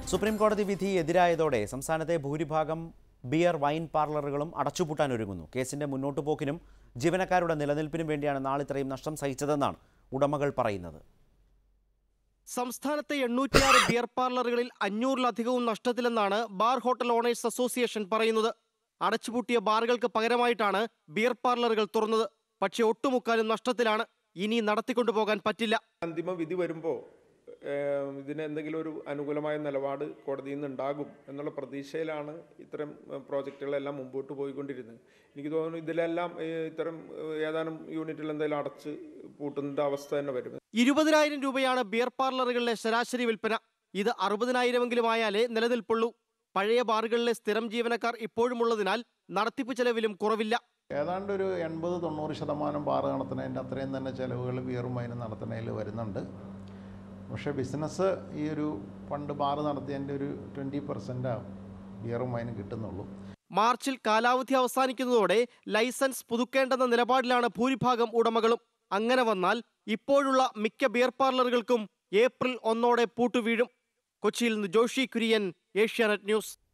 supreme കോടതി വിധി എതിരായതോടെ സംസ്ഥാനത്തെ ഭൂരിഭാഗം ബിയർ വൈൻ പാർലറുകളും അടച്ചുപൂട്ടാൻ ഒരുങ്ങുന്നു കേസിന്റെ മുന്നോട്ടു പോക്കിനും ജീവനക്കാരുടെ നിലനിൽപ്പിനും വേണ്ടിയാണ് നാളിത്രയും നഷ്ടം സഹിച്ചതെന്നാണ് ഉടമകൾ പറയുന്നത് സംസ്ഥാനത്തെ എണ്ണൂറ്റിയാറ് ബിയർ പാർലറുകളിൽ അഞ്ഞൂറിലധികവും നഷ്ടത്തിലെന്നാണ് ബാർ ഹോട്ടൽ ഓണേഴ്സ് അസോസിയേഷൻ പറയുന്നത് അടച്ചുപൂട്ടിയ ബാറുകൾക്ക് പകരമായിട്ടാണ് ബിയർ പാർലറുകൾ തുറന്നത് പക്ഷേ ഒട്ടുമുക്കാലും നഷ്ടത്തിലാണ് ഇനി നടത്തിക്കൊണ്ടുപോകാൻ പറ്റില്ല അന്തിമ വിധി വരുമ്പോൾ ഇതിന് എന്തെങ്കിലും ഒരു അനുകൂലമായ നിലപാട് കോടതിയിൽ നിന്ന് ഉണ്ടാകും എന്നുള്ള പ്രതീക്ഷയിലാണ് ഇത്തരം ഏഹ്, പ്രോജക്റ്റുകളെല്ലാം മുമ്പോട്ട് പോയിക്കൊണ്ടിരുന്നത് എനിക്ക് തോന്നുന്നു ഇതിലെല്ലാം ഏഹ്, ഇത്തരം ഏഹ്, ഏതാനും യൂണിറ്റിൽ എന്തെങ്കിലും അടച്ച് പൂട്ടുന്ന അവസ്ഥ തന്നെ വരും ഇരുപതിനായിരം രൂപയാണ് ബിയർ പാർലറുകളിലെ ശരാശരി വിൽപ്പന ഇത് അറുപതിനായിരമെങ്കിലും ആയാലേ നിലനിൽപ്പുള്ളൂ പഴയ ബാറുകളിലെ സ്ഥിരം ജീവനക്കാർ ഇപ്പോഴുമുള്ളതിനാൽ നടത്തിപ്പ് ചെലവിലും കുറവില്ല ഏതാണ്ട് ഒരു എൺപത് തൊണ്ണൂറ് ശതമാനം ബാർ നടത്തുന്നതിൻ്റെ അത്രയും തന്നെ ചിലവുകൾ ബിയറും വൈനും നടത്തുന്നതിൽ വരുന്നുണ്ട് പക്ഷേ ബിസിനസ് ഈ ഒരു പണ്ട് ബാർ നടത്തിയതിൻ്റെ ഒരു ട്വൻറ്റി പെർസെൻറ്റ് ബിയറും വൈനും കിട്ടുന്നുള്ളൂ മാർച്ചിൽ കാലാവധി അവസാനിക്കുന്നതോടെ ലൈസൻസ് പുതുക്കേണ്ടെന്ന നിലപാടിലാണ് ഭൂരിഭാഗം ഉടമകളും അങ്ങനെ വന്നാൽ ഇപ്പോഴുള്ള മിക്ക ബിയർ പാർലറുകൾക്കും ഏപ്രിൽ ഒന്നോടെ പൂട്ടുവീഴും കൊച്ചിയിൽ നിന്ന് ജോഷി കുര്യൻ ഏഷ്യാനെറ്റ് ന്യൂസ്